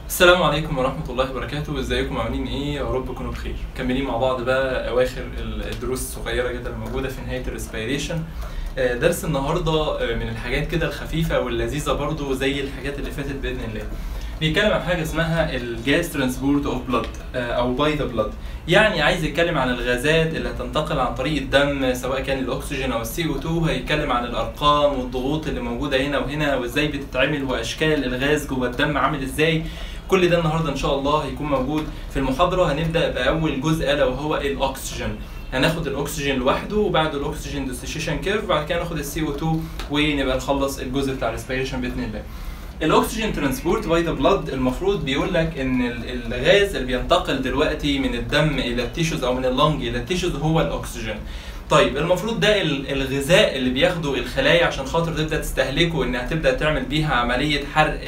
السلام عليكم ورحمة الله وبركاته، ازيكم عاملين ايه؟ يا رب تكونوا بخير. مكملين مع بعض بقى اواخر الدروس الصغيرة جدا الموجودة في نهاية الريسبيريشن. درس النهارده من الحاجات كده الخفيفة واللذيذة برضو زي الحاجات اللي فاتت بإذن الله. بيتكلم عن حاجة اسمها الجاز ترانسبورت اوف بلاد او باي ذا بلاد. يعني عايز يتكلم عن الغازات اللي هتنتقل عن طريق الدم سواء كان الاكسجين او السي او 2 هيتكلم عن الارقام والضغوط اللي موجودة هنا وهنا وازاي بتتعمل واشكال الغاز جوه الدم عامل ازاي كل ده النهارده ان شاء الله هيكون موجود في المحاضره هنبدا باول جزء الا وهو الاكسجين هناخد الاكسجين لوحده وبعد الاكسجين ديسوسيشن كيرف وبعد كده ناخد السي او 2 ونبقى نخلص الجزء بتاع الريسبيريشن باذن الله الاكسجين ترانسبورت باي ذا بلاد المفروض بيقول لك ان الغاز اللي بينتقل دلوقتي من الدم الى التيشوز او من اللنج الى التيشوز هو الاكسجين طيب المفروض ده الغذاء اللي بياخده الخلايا عشان خاطر تبدا تستهلكه انها تبدا تعمل بيها عمليه حرق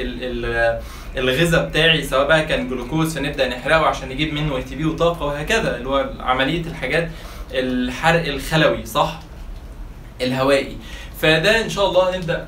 الغذاء بتاعي سواء بقى كان جلوكوز فنبدا نحرقه عشان نجيب منه اي تي بي وطاقه وهكذا اللي هو عمليه الحاجات الحرق الخلوي صح الهوائي فده ان شاء الله هنبدا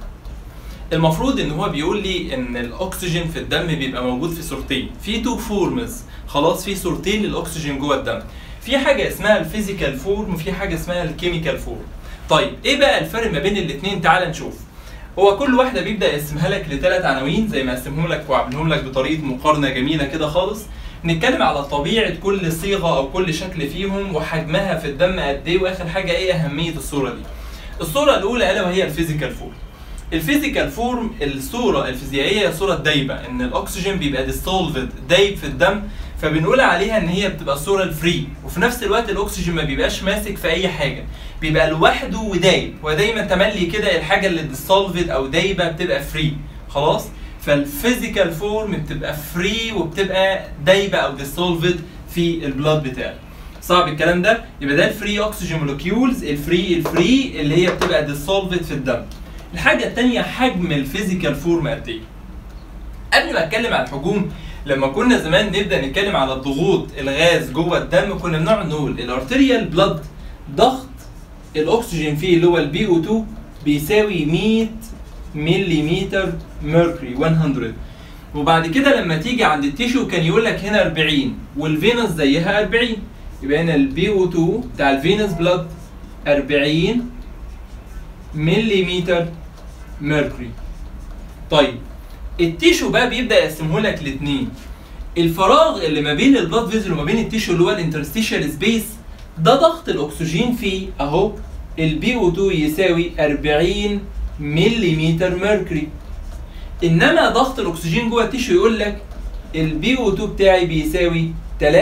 المفروض ان هو بيقول لي ان الاكسجين في الدم بيبقى موجود في صورتين في تو فورمز خلاص في صورتين للاكسجين جوه الدم في حاجه اسمها الفيزيكال فورم وفي حاجه اسمها الكيميكال فورم طيب ايه بقى الفرق ما بين الاثنين تعال نشوف هو كل واحده بيبدا يقسمها لك لثلاث عناوين زي ما قسمهم لك وعاملهم لك بطريقه مقارنه جميله كده خالص نتكلم على طبيعه كل صيغه او كل شكل فيهم وحجمها في الدم قد ايه واخر حاجه ايه اهميه الصوره دي الصوره الاولى الا وهي الفيزيكال فورم الفيزيكال فورم الصوره الفيزيائيه هي صوره دايبه ان الاكسجين بيبقى ديستولفد دايب في الدم فبنقول عليها ان هي بتبقى الصوره الفري وفي نفس الوقت الاكسجين ما بيبقاش ماسك في اي حاجه بيبقى لوحده ودايب ودايما تملي كده الحاجه اللي ديسولفد او دايبه بتبقى فري خلاص فالفيزيكال فورم بتبقى فري وبتبقى دايبه او ديسولفد في البلاد بتاعك صعب الكلام ده يبقى ده الفري اوكسجين مولكيولز الفري الفري اللي هي بتبقى ديسولفد في الدم الحاجه الثانيه حجم الفيزيكال فورم قد ايه قبل ما اتكلم عن الحجوم لما كنا زمان نبدا نتكلم على الضغوط الغاز جوه الدم كنا بنقعد نقول الارتريال بلاد ضغط الاكسجين فيه اللي هو البي او 2 بيساوي 100 ملي ميركوري 100 وبعد كده لما تيجي عند التيشو كان يقول لك هنا 40 والفينس زيها 40 يبقى هنا البي او 2 بتاع الفينس بلاد 40 ملي ميركوري طيب التيشو بقى بيبدا يقسمه لك لاثنين الفراغ اللي ما بين البلاد فيزل وما بين التيشو اللي هو الانترستيشال سبيس ده ضغط الاكسجين فيه اهو البي او 2 يساوي 40 ملي ميركوري انما ضغط الاكسجين جوه التيشو يقول لك البي او 2 بتاعي بيساوي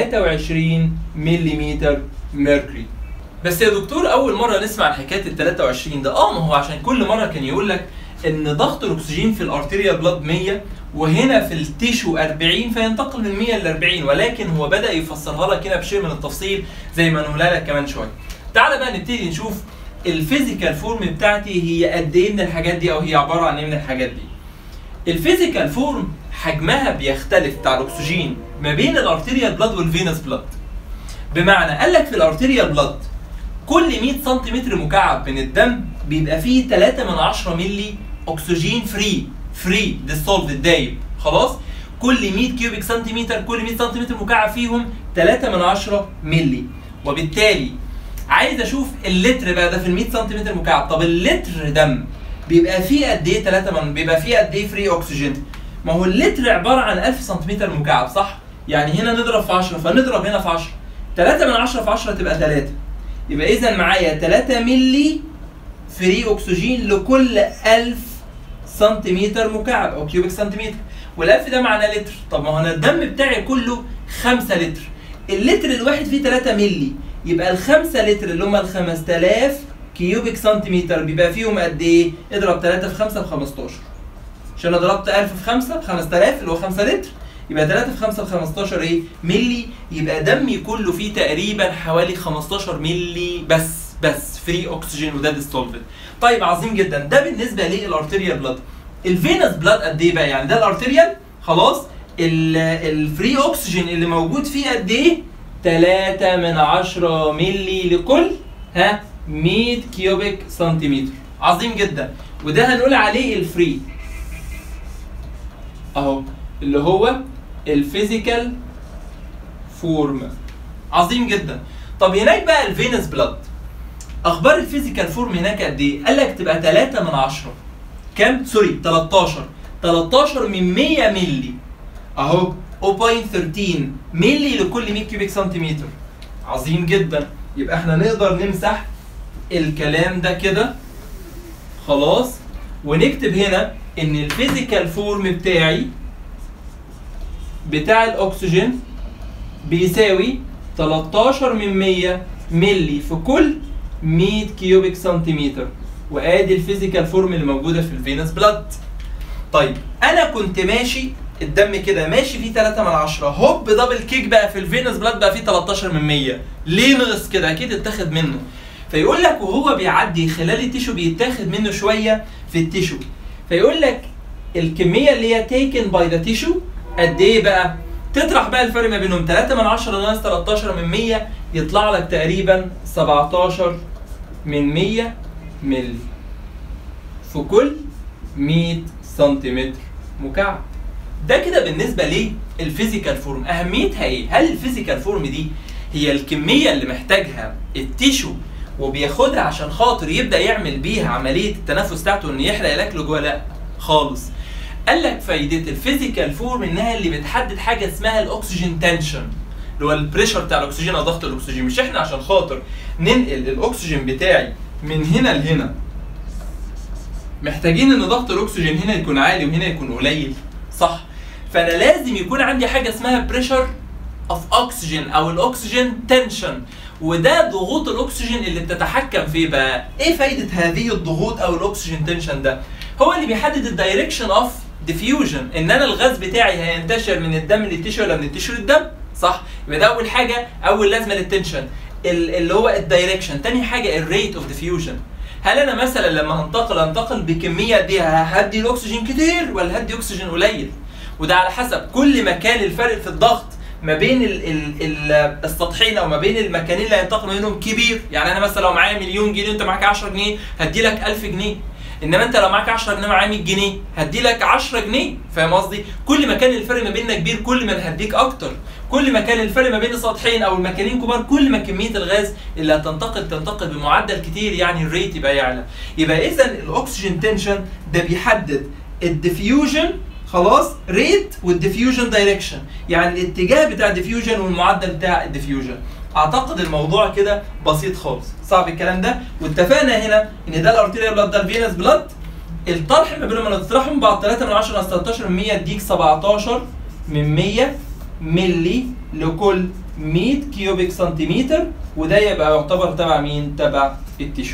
23 ملي ميركوري بس يا دكتور اول مره نسمع عن حكايه ال 23 ده اه ما هو عشان كل مره كان يقول لك ان ضغط الاكسجين في الارتيريال بلاد 100 وهنا في التيشو 40 فينتقل من 100 ل 40 ولكن هو بدا يفسرها لك هنا بشيء من التفصيل زي ما نقولها لك كمان شويه. تعالى بقى نبتدي نشوف الفيزيكال فورم بتاعتي هي قد ايه من الحاجات دي او هي عباره عن ايه من الحاجات دي. الفيزيكال فورم حجمها بيختلف بتاع الاكسجين ما بين الارتيريال بلاد والفينس بلاد. بمعنى قال لك في الارتيريال بلاد كل 100 سم مكعب من الدم بيبقى فيه 3 من 10 مللي اكسجين فري فري ديسولف دايب خلاص كل 100 كيوبيك سنتيمتر كل 100 سنتيمتر مكعب فيهم 3 من 10 مللي وبالتالي عايز اشوف اللتر بقى ده في ال 100 سنتيمتر مكعب طب اللتر دم بيبقى فيه قد ايه 3 من بيبقى فيه قد ايه فري اكسجين ما هو اللتر عباره عن 1000 سنتيمتر مكعب صح يعني هنا نضرب في 10 فنضرب هنا في 10 3 من 10 في 10 تبقى 3 يبقى اذا معايا 3 مللي فري اكسجين لكل 1000 سنتيمتر مكعب او كيوبيك سنتيمتر وال1000 ده معناه لتر طب ما هو انا الدم بتاعي كله 5 لتر اللتر الواحد فيه 3 مللي يبقى ال 5 لتر اللي هم ال 5000 كيوبيك سنتيمتر بيبقى فيهم قد ايه؟ اضرب 3 في 5 ب 15 عشان انا ضربت 1000 في 5 ب 5000 اللي هو 5 لتر يبقى 3 في 5 ب 15 ايه؟ ملي يبقى دمي كله فيه تقريبا حوالي 15 ملي بس بس فري اكسجين وده ديستولفد طيب عظيم جدا ده بالنسبه للارتيريال بلاد الفينس بلاد قد ايه بقى يعني ده الارتيريال خلاص الفري اكسجين اللي موجود فيه قد ايه 3 من 10 ملي لكل ها 100 كيوبيك سنتيمتر عظيم جدا وده هنقول عليه الفري اهو اللي هو الفيزيكال فورم عظيم جدا طب هناك بقى الفينس بلاد اخبار الفيزيكال فورم هناك قد ايه قال لك تبقى 3 من 10 كام سوري 13 13 من 100 مللي اهو 0.13 مللي لكل 100 كيوبيك سنتيمتر عظيم جدا يبقى احنا نقدر نمسح الكلام ده كده خلاص ونكتب هنا ان الفيزيكال فورم بتاعي بتاع الاكسجين بيساوي 13 من 100 ملي في كل 100 كيوبيك سنتيمتر وادي الفيزيكال فورم اللي موجوده في الفينس بلاد طيب انا كنت ماشي الدم كده ماشي فيه 3 من 10 هوب دبل كيك بقى في الفينس بلاد بقى فيه 13 من 100 ليه نقص كده اكيد اتاخد منه فيقول لك وهو بيعدي خلال التيشو بيتاخد منه شويه في التيشو فيقول لك الكميه اللي هي تيكن باي ذا تيشو قد ايه بقى تطرح بقى الفرق ما بينهم 3 من 10 ناقص 13 من 100 يطلع لك تقريبا 17 من 100 ملي في كل 100 سنتيمتر مكعب ده كده بالنسبه ليه الفيزيكال فورم اهميتها ايه هل الفيزيكال فورم دي هي الكميه اللي محتاجها التيشو وبياخدها عشان خاطر يبدا يعمل بيها عمليه التنفس بتاعته ان يحرق الاكل جوه لا خالص قال لك فايده الفيزيكال فورم انها اللي بتحدد حاجه اسمها الاكسجين تنشن اللي هو البريشر بتاع الاكسجين او ضغط الاكسجين مش احنا عشان خاطر ننقل الاكسجين بتاعي من هنا لهنا محتاجين ان ضغط الاكسجين هنا يكون عالي وهنا يكون قليل صح فانا لازم يكون عندي حاجه اسمها بريشر اوف اوكسجين او الاكسجين تنشن وده ضغوط الاكسجين اللي بتتحكم فيه بقى ايه فايده هذه الضغوط او الاكسجين تنشن ده هو اللي بيحدد الدايركشن اوف ديفيوجن ان انا الغاز بتاعي هينتشر من الدم للتيشو ولا من التيشو للدم صح يبقى ده اول حاجه اول لازمه للتنشن ال- اللي هو الدايركشن تاني حاجه الريت اوف ديفيوجن هل انا مثلا لما هنتقل هنتقل بكميه دي هدي الاكسجين كتير ولا هدي اكسجين قليل وده على حسب كل ما كان الفرق في الضغط ما بين ال ال ال السطحين او ما بين المكانين اللي هينتقل ما بينهم كبير يعني انا مثلا لو معايا مليون جنيه وانت معاك 10 جنيه هدي لك 1000 جنيه انما انت لو معاك 10 جنيه معايا 100 جنيه هدي لك 10 جنيه فاهم قصدي كل ما كان الفرق ما بيننا كبير كل ما أنا هديك اكتر كل ما كان الفرق ما بين السطحين او المكانين كبار كل ما كميه الغاز اللي هتنتقل تنتقل بمعدل كتير يعني الريت يبقى يعلى يبقى اذا الاكسجين تنشن ده بيحدد الديفيوجن خلاص ريت والديفيوجن دايركشن يعني الاتجاه بتاع الديفيوجن والمعدل بتاع الديفيوجن اعتقد الموضوع كده بسيط خالص صعب الكلام ده واتفقنا هنا ان ده الارتيريا بلاد ده الفينس بلاد الطرح ما بينهم لما تطرحهم بعد 3 من 10 ناقص 13 من 100 يديك 17 من 100 ملي لكل 100 كيوبيك سنتيمتر وده يبقى يعتبر تبع مين؟ تبع التيشو.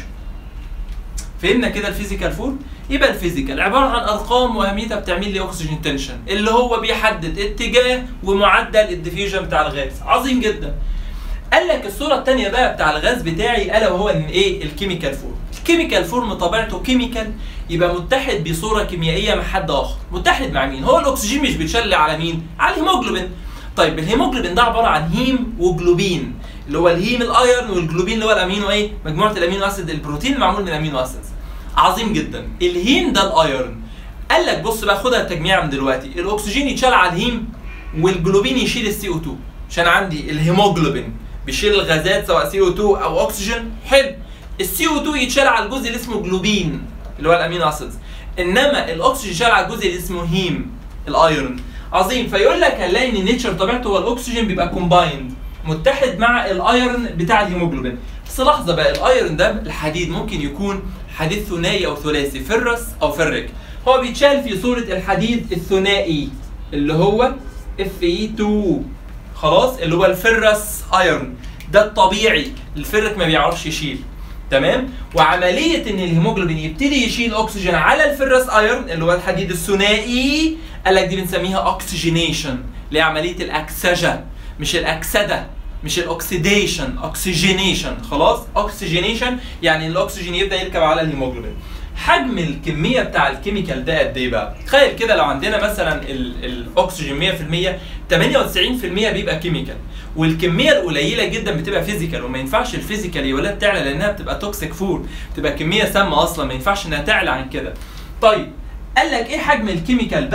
فهمنا كده الفيزيكال فورم؟ يبقى الفيزيكال عباره عن ارقام واهميتها بتعمل لي اكسجين تنشن اللي هو بيحدد اتجاه ومعدل الديفيوجن بتاع الغاز عظيم جدا قال لك الصوره الثانيه بقى بتاع الغاز بتاعي الا وهو ان ايه الكيميكال فورم الكيميكال فورم طبيعته كيميكال يبقى متحد بصوره كيميائيه مع حد اخر متحد مع مين هو الاكسجين مش بيتشل على مين على الهيموجلوبين طيب الهيموجلوبين ده عباره عن هيم وجلوبين اللي هو الهيم الايرون والجلوبين اللي هو الامينو ايه مجموعه الامينو اسيد البروتين المعمول من الامينو اسيدز عظيم جدا الهيم ده الايرون قال لك بص بقى خدها تجميع من دلوقتي الاكسجين يتشال على الهيم والجلوبين يشيل السي او 2 عشان عندي الهيموجلوبين بيشيل الغازات سواء سي او 2 او اكسجين حلو السي او 2 يتشال على الجزء اللي اسمه جلوبين اللي هو الامينو اسيدز انما الاكسجين يتشال على الجزء اللي اسمه هيم الايرون عظيم فيقول لك هنلاقي ان النيتشر طبيعته هو الاكسجين بيبقى كومبايند متحد مع الايرون بتاع الهيموجلوبين بس لحظه بقى الايرون ده الحديد ممكن يكون حديد ثنائي او ثلاثي فرس او فرك هو بيتشال في صوره الحديد الثنائي اللي هو اف اي 2 خلاص اللي هو الفرس ايرون ده الطبيعي الفرك ما بيعرفش يشيل تمام وعمليه ان الهيموجلوبين يبتدي يشيل اكسجين على الفرس ايرون اللي هو الحديد الثنائي قال لك دي بنسميها اوكسجينيشن اللي هي عمليه الاكسجه مش الاكسده مش الاكسيديشن اوكسجينيشن خلاص اوكسجينيشن يعني الاكسجين يبدا يركب على الهيموجلوبين حجم الكميه بتاع الكيميكال ده قد ايه بقى تخيل كده لو عندنا مثلا ال- الاكسجين 100% 98% بيبقى كيميكال والكميه القليله جدا بتبقى فيزيكال وما ينفعش الفيزيكال يا ولاد تعلى لانها بتبقى توكسيك فود بتبقى كميه سامه اصلا ما ينفعش انها تعلى عن كده طيب قال لك ايه حجم الكيميكال بقى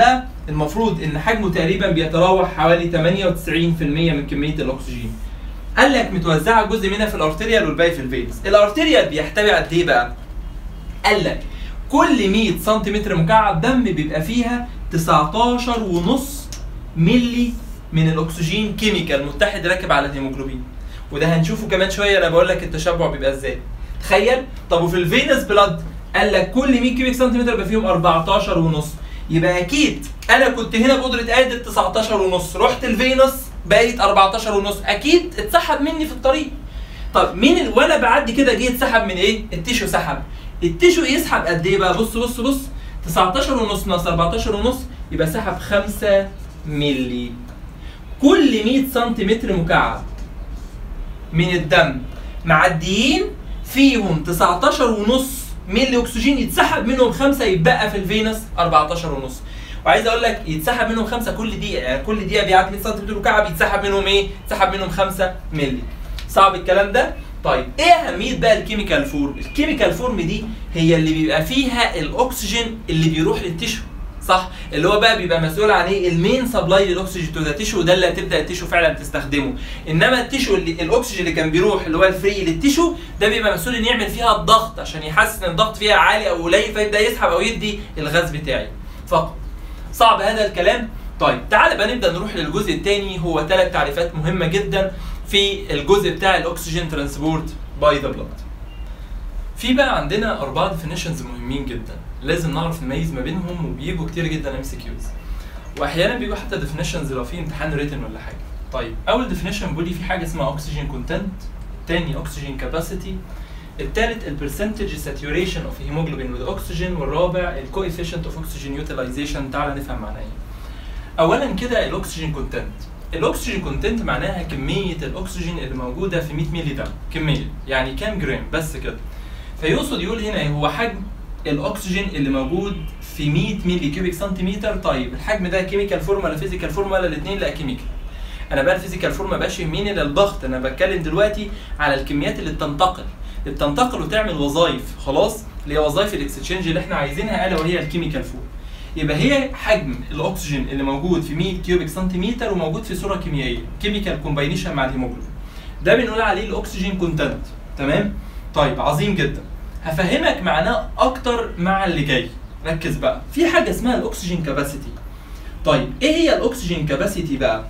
المفروض ان حجمه تقريبا بيتراوح حوالي 98% من كميه الاكسجين قال لك متوزعه جزء منها في الارتريال والباقي في الفينس الارتريال بيحتوي قد ايه بقى قال لك كل 100 سنتيمتر مكعب دم بيبقى فيها 19 ونص ملي من الاكسجين كيميكال متحد راكب على الهيموجلوبين وده هنشوفه كمان شويه انا بقول لك التشبع بيبقى ازاي تخيل طب وفي الفينس بلاد قال لك كل 100 كيوبيك سنتيمتر يبقى فيهم 14 ونص يبقى اكيد انا كنت هنا بقدره قادر 19 ونص رحت الفينس بقيت 14 ونص اكيد اتسحب مني في الطريق طب مين ال... وانا بعدي كده جه اتسحب من ايه التيشو سحب التيشو يسحب قد ايه بقى بص بص بص 19 ونص ناقص 14 ونص يبقى سحب 5 ملي كل 100 سنتيمتر مكعب من الدم معديين فيهم 19 ونص ملي اكسجين يتسحب منهم خمسه يتبقى في الفينس 14 ونص وعايز اقول لك يتسحب منهم خمسه كل دقيقه يعني كل دقيقه بيعدي 100 سم مكعب يتسحب منهم ايه؟ يتسحب منهم 5 ملي صعب الكلام ده؟ طيب ايه اهميه بقى الكيميكال فورم؟ الكيميكال فورم دي هي اللي بيبقى فيها الاكسجين اللي بيروح للتيشو صح اللي هو بقى بيبقى مسؤول عن ايه المين سبلاي للاكسجين تو ذا تيشو ده اللي هتبدا التيشو فعلا تستخدمه انما التيشو اللي الاكسجين اللي كان بيروح اللي هو الفري للتيشو ده بيبقى مسؤول ان يعمل فيها الضغط عشان يحسن الضغط فيها عالي او قليل فيبدا يسحب او يدي الغاز بتاعي فقط صعب هذا الكلام طيب تعال بقى نبدا نروح للجزء الثاني هو ثلاث تعريفات مهمه جدا في الجزء بتاع الاكسجين ترانسبورت باي ذا بلاد في بقى عندنا اربعه ديفينيشنز مهمين جدا لازم نعرف نميز ما بينهم وبيجوا كتير جدا ام سي كيوز واحيانا بيجوا حتى ديفينيشنز لو في امتحان ريتن ولا حاجه طيب اول ديفينيشن بيقول لي في حاجه اسمها اوكسجين كونتنت تاني اوكسجين كاباسيتي الثالث البرسنتج ساتوريشن اوف هيموجلوبين وذ اوكسجين والرابع الكويفيشنت اوف اوكسجين يوتيلايزيشن تعال نفهم معناه ايه اولا كده الاكسجين كونتنت الاكسجين كونتنت معناها كميه الاكسجين اللي موجوده في 100 مللي دم كميه يعني كام جرام بس كده فيقصد يقول هنا هو حجم الاكسجين اللي موجود في 100 مللي كيوبيك سنتيمتر طيب الحجم ده كيميكال فورم ولا فيزيكال فورم ولا الاثنين لا كيميكال انا بقى الفيزيكال فورم ما بقاش يهمني للضغط انا بتكلم دلوقتي على الكميات اللي بتنتقل اللي بتنتقل وتعمل وظائف خلاص اللي هي وظائف الاكستشينج اللي احنا عايزينها الا وهي الكيميكال فورم يبقى هي حجم الاكسجين اللي موجود في 100 كيوبيك سنتيمتر وموجود في صوره كيميائيه كيميكال كومباينيشن مع الهيموجلوبين ده بنقول عليه الاكسجين كونتنت تمام طيب عظيم جدا هفهمك معناه اكتر مع اللي جاي ركز بقى في حاجه اسمها الاكسجين كاباسيتي طيب ايه هي الاكسجين كاباسيتي بقى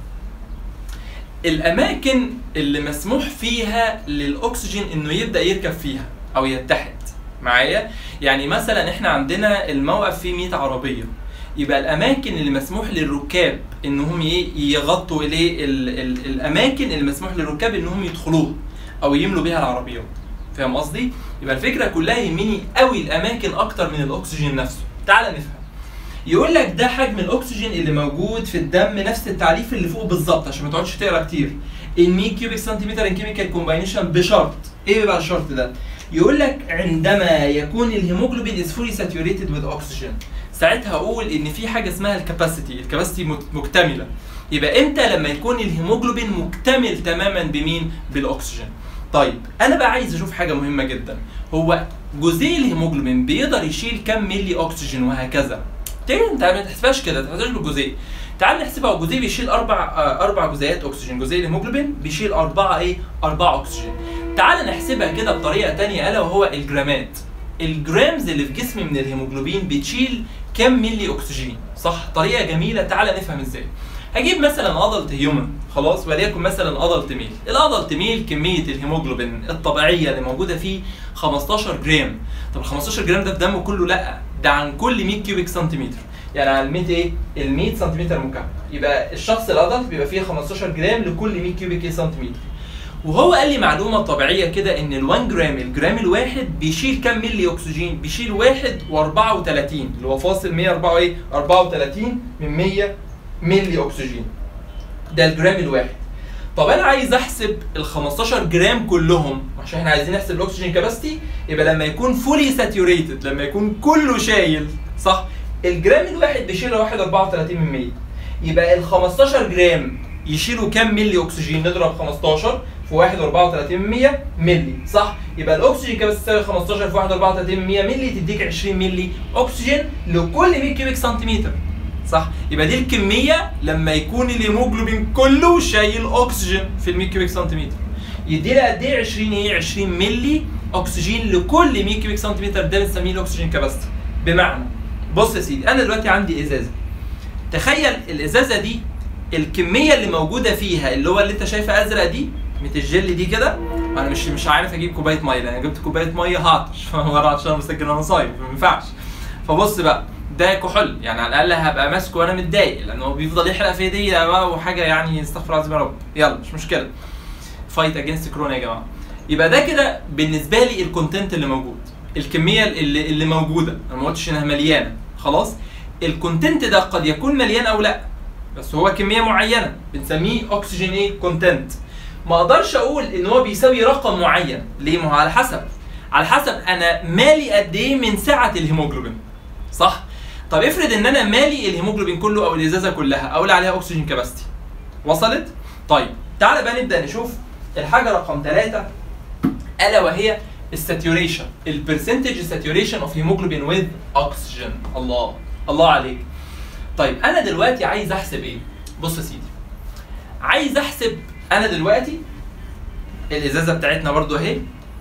الاماكن اللي مسموح فيها للاكسجين انه يبدا يركب فيها او يتحد معايا يعني مثلا احنا عندنا الموقف فيه 100 عربيه يبقى الاماكن اللي مسموح للركاب انهم يغطوا اليه ال ال الاماكن اللي مسموح للركاب انهم يدخلوها او يملوا بيها العربيات فاهم قصدي يبقى الفكره كلها يهمني قوي الاماكن اكتر من الاكسجين نفسه تعال نفهم يقول لك ده حجم الاكسجين اللي موجود في الدم نفس التعريف اللي فوق بالظبط عشان ما تقعدش تقرا كتير ال 100 كيوبيك سنتيمتر ان كيميكال كومباينيشن بشرط ايه بقى الشرط ده يقول لك عندما يكون الهيموجلوبين از فولي ساتوريتد وذ اوكسجين ساعتها اقول ان في حاجه اسمها الكاباسيتي الكاباسيتي مكتمله يبقى امتى لما يكون الهيموجلوبين مكتمل تماما بمين بالاكسجين طيب انا بقى عايز اشوف حاجه مهمه جدا هو جزيء الهيموجلوبين بيقدر يشيل كام ملي اكسجين وهكذا تاني انت ما تحسبهاش كده ما تحسبهاش بالجزيء تعال نحسبها الجزيء بيشيل اربع آه اربع جزيئات اكسجين جزيء الهيموجلوبين بيشيل اربعه ايه اربعه اكسجين تعال نحسبها كده بطريقه تانية الا وهو الجرامات الجرامز اللي في جسمي من الهيموجلوبين بتشيل كام ملي اكسجين صح طريقه جميله تعال نفهم ازاي هجيب مثلا ادلت هيومن خلاص وليكن مثلا ادلت ميل الادلت ميل كميه الهيموجلوبين الطبيعيه اللي موجوده فيه 15 جرام طب ال 15 جرام ده في دمه كله لا ده عن كل 100 كيوبيك سنتيمتر يعني على ال 100 ايه ال 100 سنتيمتر مكعب يبقى الشخص الادلت بيبقى فيه 15 جرام لكل 100 كيوبيك سنتيمتر وهو قال لي معلومه طبيعيه كده ان ال 1 جرام الجرام الواحد بيشيل كام ملي اكسجين بيشيل 1 و34 اللي هو فاصل 104 ايه 34 من 100 ملي اكسجين ده الجرام الواحد طب انا عايز احسب ال 15 جرام كلهم عشان احنا عايزين نحسب الاكسجين كاباسيتي يبقى لما يكون فولي ساتوريتد لما يكون كله شايل صح الجرام الواحد بيشيل 1.34 من 100 يبقى ال 15 جرام يشيلوا كام ملي اكسجين نضرب 15 في 1.34 من 100 ملي صح يبقى الاكسجين كاباسيتي تساوي 15 في 1.34 من 100 ملي تديك 20 ملي اكسجين لكل 100 كيوبيك سنتيمتر صح يبقى دي الكميه لما يكون الهيموجلوبين كله شايل اكسجين في ال 100 كيوبيك سنتيمتر يدي لي قد ايه 20 ايه 20 ملي اكسجين لكل 100 كيوبيك سنتيمتر ده بنسميه الاكسجين كاباسيتي بمعنى بص يا سيدي انا دلوقتي عندي ازازه تخيل الازازه دي الكميه اللي موجوده فيها اللي هو اللي انت شايفها ازرق دي ميت الجل دي كده انا مش مش عارف اجيب كوبايه ميه لان جبت كوبايه ميه هعطش ورا عشان مسجل انا صايم ما ينفعش فبص بقى ده كحول يعني على الاقل هبقى ماسكه وانا متضايق لان هو بيفضل يحرق في ايديا بقى وحاجه يعني استغفر الله العظيم يا رب يلا مش مشكله فايت اجينست كورونا يا جماعه يبقى ده كده بالنسبه لي الكونتنت اللي موجود الكميه اللي, اللي موجوده انا ما قلتش انها مليانه خلاص الكونتنت ده قد يكون مليان او لا بس هو كميه معينه بنسميه اكسجين ايه كونتنت ما اقدرش اقول ان هو بيساوي رقم معين ليه ما هو على حسب على حسب انا مالي قد ايه من سعه الهيموجلوبين صح طب افرض ان انا مالي الهيموجلوبين كله او الازازه كلها اقول عليها اكسجين كاباستي وصلت طيب تعالى بقى نبدا نشوف الحاجه رقم ثلاثة الا وهي الساتوريشن البرسنتج ساتوريشن اوف هيموجلوبين وذ اوكسجين الله الله عليك طيب انا دلوقتي عايز احسب ايه بص يا سيدي عايز احسب انا دلوقتي الازازه بتاعتنا برضو اهي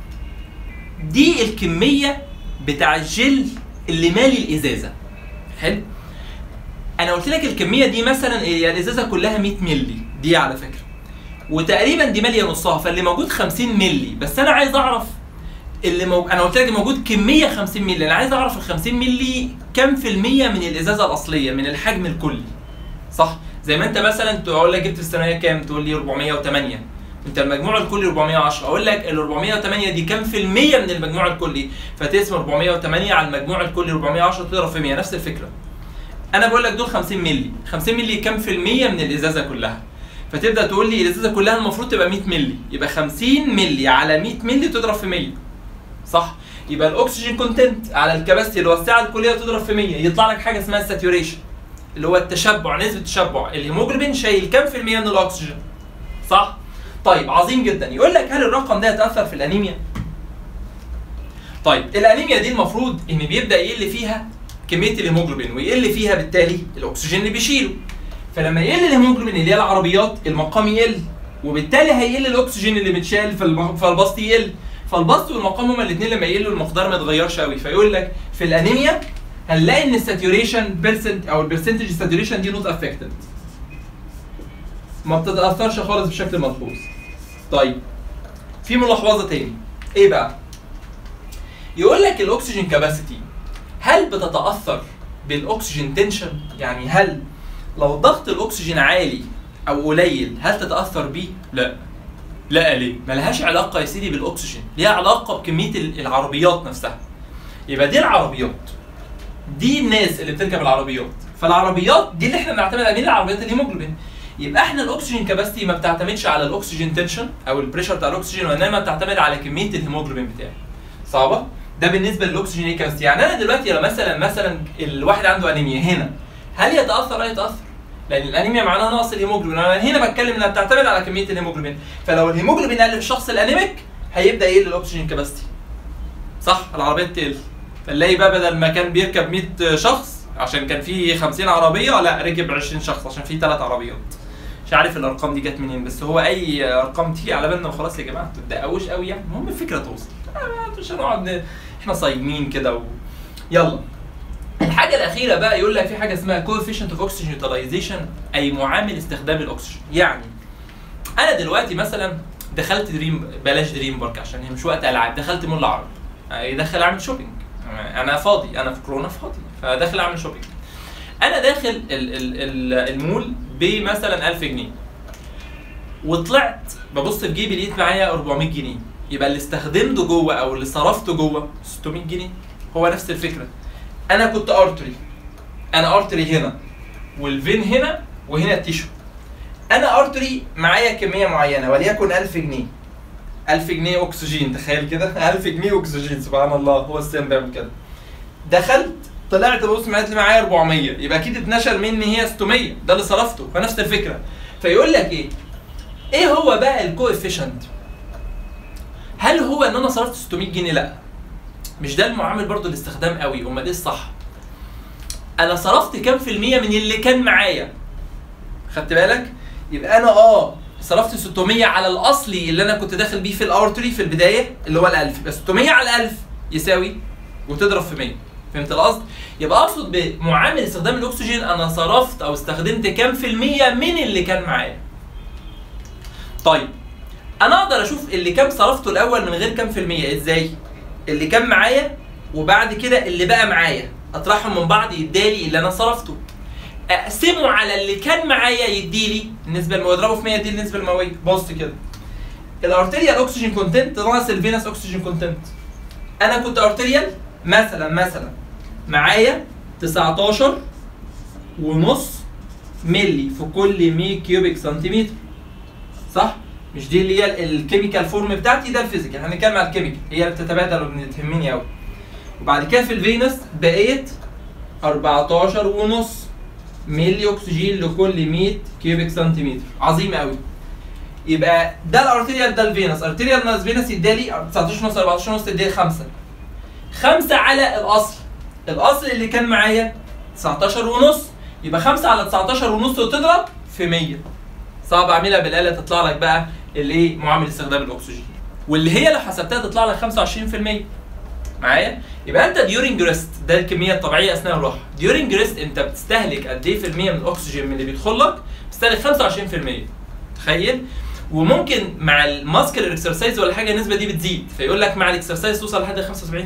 دي الكميه بتاع الجل اللي مالي الازازه حلو انا قلت لك الكميه دي مثلا هي الازازه كلها 100 مللي دي على فكره وتقريبا دي ماليه نصها فاللي موجود 50 مللي بس انا عايز اعرف اللي مو... انا قلت لك موجود كميه 50 مللي انا عايز اعرف ال 50 مللي كام في الميه من الازازه الاصليه من الحجم الكلي صح زي ما انت مثلا تقول لك جبت في الثانويه كام تقول لي 408 انت المجموع الكلي 410 اقول لك ال 408 دي كام في الميه من المجموع الكلي فتقسم 408 على المجموع الكلي 410 تضرب في 100 نفس الفكره انا بقول لك دول 50 مللي 50 مللي كام في الميه من الازازه كلها فتبدا تقول لي الازازه كلها المفروض تبقى 100 مللي يبقى 50 مللي على 100 مللي تضرب في 100 صح يبقى الاكسجين كونتنت على الكباستي اللي هو السعه الكليه تضرب في 100 يطلع لك حاجه اسمها الساتوريشن اللي هو التشبع نسبه التشبع الهيموجلوبين شايل كام في الميه من الاكسجين صح طيب عظيم جدا يقول لك هل الرقم ده يتاثر في الانيميا طيب الانيميا دي المفروض ان بيبدا يقل فيها كميه الهيموجلوبين ويقل فيها بالتالي الاكسجين اللي بيشيله فلما يقل الهيموجلوبين اللي هي العربيات المقام يقل وبالتالي هيقل الاكسجين اللي بيتشال فالم- فالبسط يقل فالبسط والمقام هما الاثنين لما يقلوا المقدار ما يتغيرش قوي فيقول لك في الانيميا هنلاقي ان الساتوريشن بيرسنت او البرسنتج ساتوريشن دي نوت افكتد ما بتتاثرش خالص بشكل ملحوظ طيب في ملاحظه تاني ايه بقى يقول لك الاكسجين كاباسيتي هل بتتاثر بالاكسجين تنشن يعني هل لو ضغط الاكسجين عالي او قليل هل تتاثر بيه لا لا ليه ملهاش علاقه يا سيدي بالاكسجين ليها علاقه بكميه ال- العربيات نفسها يبقى دي العربيات دي الناس اللي بتركب العربيات فالعربيات دي اللي احنا بنعتمد على مين العربيات الهيموجلوبين يبقى احنا الاكسجين كاباسيتي ما بتعتمدش على الاكسجين تنشن او البريشر بتاع الاكسجين وانما بتعتمد على كميه الهيموجلوبين بتاعي صعبه ده بالنسبه للاكسجين كاباسيتي يعني انا دلوقتي لو مثلا مثلا الواحد عنده انيميا هنا هل يتاثر لا يتاثر لان الانيميا معناها نقص الهيموجلوبين انا هنا بتكلم انها بتعتمد على كميه الهيموجلوبين فلو الهيموجلوبين قل في الشخص الانيميك هيبدا يقل الاكسجين كاباسيتي صح العربيات تقل فنلاقي بقى بدل ما كان بيركب 100 شخص عشان كان في 50 عربيه لا ركب 20 شخص عشان في ثلاث عربيات مش عارف الارقام دي جت منين بس هو اي ارقام تيجي على بالنا وخلاص يا جماعه ما تدققوش قوي يعني المهم الفكره توصل آه، مش هنقعد ن- احنا صايمين كده و... يلا الحاجه الاخيره بقى يقول لك في حاجه اسمها coefficient of oxygen utilization اي معامل استخدام الاكسجين يعني انا دلوقتي مثلا دخلت دريم بلاش دريم بارك عشان هي مش وقت العاب دخلت مول العرب آه، داخل اعمل شوبينج آه، انا فاضي انا في كورونا فاضي فداخل اعمل شوبينج انا داخل ال ال ال المول بمثلا 1000 جنيه وطلعت ببص في جيبي لقيت معايا 400 جنيه يبقى اللي استخدمته جوه او اللي صرفته جوه 600 جنيه هو نفس الفكره انا كنت ارتري انا ارتري هنا والفين هنا وهنا التيشو انا ارتري معايا كميه معينه وليكن 1000 جنيه 1000 جنيه اكسجين تخيل كده 1000 جنيه اكسجين سبحان الله هو السيم بيعمل كده دخلت طلعت بص معايا معايا 400 يبقى اكيد اتنشر مني هي 600 ده اللي صرفته فنفس الفكره فيقول لك ايه ايه هو بقى الكوفيشنت هل هو ان انا صرفت 600 جنيه لا مش ده المعامل برضو الاستخدام قوي امال ايه الصح انا صرفت كام في المية من اللي كان معايا خدت بالك يبقى انا اه صرفت 600 على الاصلي اللي انا كنت داخل بيه في الاور تري في البدايه اللي هو ال 1000 يبقى 600 على 1000 يساوي وتضرب في 100 فهمت القصد؟ يبقى اقصد بمعامل استخدام الاكسجين انا صرفت او استخدمت كام في المية من اللي كان معايا. طيب انا اقدر اشوف اللي كام صرفته الاول من غير كام في المية ازاي؟ اللي كان معايا وبعد كده اللي بقى معايا اطرحهم من بعض يدالي اللي انا صرفته. اقسمه على اللي كان معايا يديلي النسبه المئويه اضربه في 100 يديلي النسبه المئويه بص كده الارتريال اوكسجين كونتنت ناقص الفينس اوكسجين كونتنت انا كنت ارتريال مثلا مثلا معايا 19 ونص ملي في كل 100 كيوبيك سنتيمتر صح مش دي اللي هي الكيميكال فورم بتاعتي ده الفيزيكال هنتكلم على الكيميكال هي اللي بتتبادل وبتهمني قوي وبعد كده في الفينس بقيت 14 ونص ملي اكسجين لكل 100 كيوبيك سنتيمتر عظيم قوي يبقى ده الارتيريال ده الفينس ارتيريال ناقص فينس يدالي 19 ونص 14 ونص يدالي 5 5 على الاصل الاصل اللي كان معايا 19 ونص يبقى 5 على 19 ونص وتضرب في 100 صعب اعملها بالاله تطلع لك بقى الايه معامل استخدام الاكسجين واللي هي لو حسبتها تطلع لك 25% معايا يبقى انت ديورنج ريست ده الكميه الطبيعيه اثناء الراحه ديورنج ريست انت بتستهلك قد ايه في الميه من الاكسجين من اللي بيدخل لك بتستهلك 25% تخيل وممكن مع الماسكر اكسرسايز ولا حاجه النسبه دي بتزيد فيقول لك مع الاكسرسايز توصل لحد 75%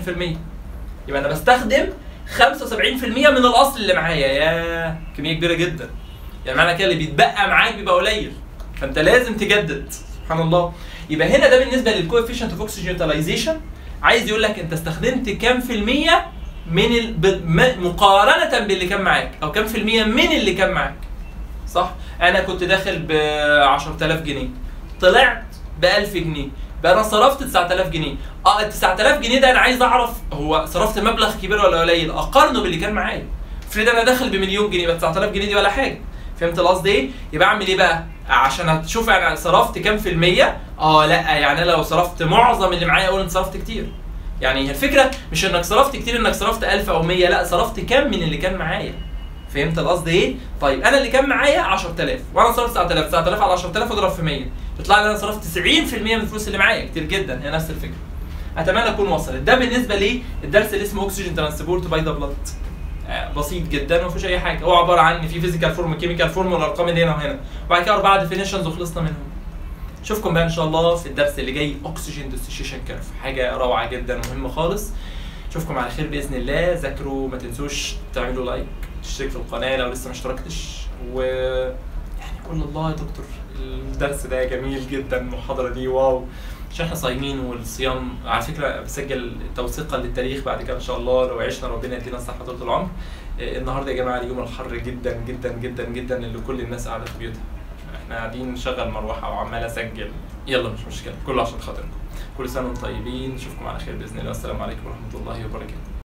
يبقى انا بستخدم 75% من الاصل اللي معايا يا كميه كبيره جدا يعني معنى كده اللي بيتبقى معاك بيبقى قليل فانت لازم تجدد سبحان الله يبقى هنا ده بالنسبه للكوفيشنت اوف اوكسجين يوتيلايزيشن عايز يقول لك انت استخدمت كام في المية من ال... ب... م... مقارنة باللي كان معاك او كام في المية من اللي كان معاك صح انا كنت داخل ب 10000 جنيه طلعت ب 1000 جنيه بقى انا صرفت 9000 جنيه اه ال 9000 جنيه ده انا عايز اعرف هو صرفت مبلغ كبير ولا قليل اقارنه باللي كان معايا افرض انا داخل بمليون جنيه يبقى 9000 جنيه دي ولا حاجه فهمت القصد ايه يبقى اعمل ايه بقى عشان تشوف انا صرفت كام في المية اه لا يعني انا لو صرفت معظم اللي معايا اقول انت صرفت كتير يعني الفكره مش انك صرفت كتير انك صرفت 1000 او 100 لا صرفت كام من اللي كان معايا فهمت القصد ايه؟ طيب انا اللي كان معايا 10000 وانا صرفت 9000 9000 على 10000 اضرب في 100 يطلع لي انا صرفت 90% من الفلوس اللي معايا كتير جدا هي نفس الفكره اتمنى اكون وصلت ده بالنسبه لي الدرس اللي اسمه اوكسجين ترانسبورت باي ذا بلاد بسيط جدا وما فيهوش اي حاجه هو عباره عن في فيزيكال فورم كيميكال فورم والارقام اللي هنا وهنا وبعد كده اربعه ديفينيشنز وخلصنا منهم اشوفكم بقى ان شاء الله في الدرس اللي جاي اوكسجين ديستيشن كيرف حاجه روعه جدا ومهمه خالص اشوفكم على خير باذن الله ذاكروا ما تنسوش تعملوا لايك تشترك في القناه لو لسه ما اشتركتش و يعني قول الله يا دكتور الدرس ده جميل جدا المحاضره دي واو عشان احنا صايمين والصيام على فكره بسجل توثيقا للتاريخ بعد كده ان شاء الله لو عشنا ربنا يدينا الصحه طول العمر النهارده يا جماعه اليوم الحر جدا جدا جدا جدا اللي كل الناس قاعده في بيوتها احنا قاعدين نشغل مروحه وعمال اسجل يلا مش مشكله كله عشان خاطركم كل سنه وانتم طيبين نشوفكم على خير باذن الله السلام عليكم ورحمه الله وبركاته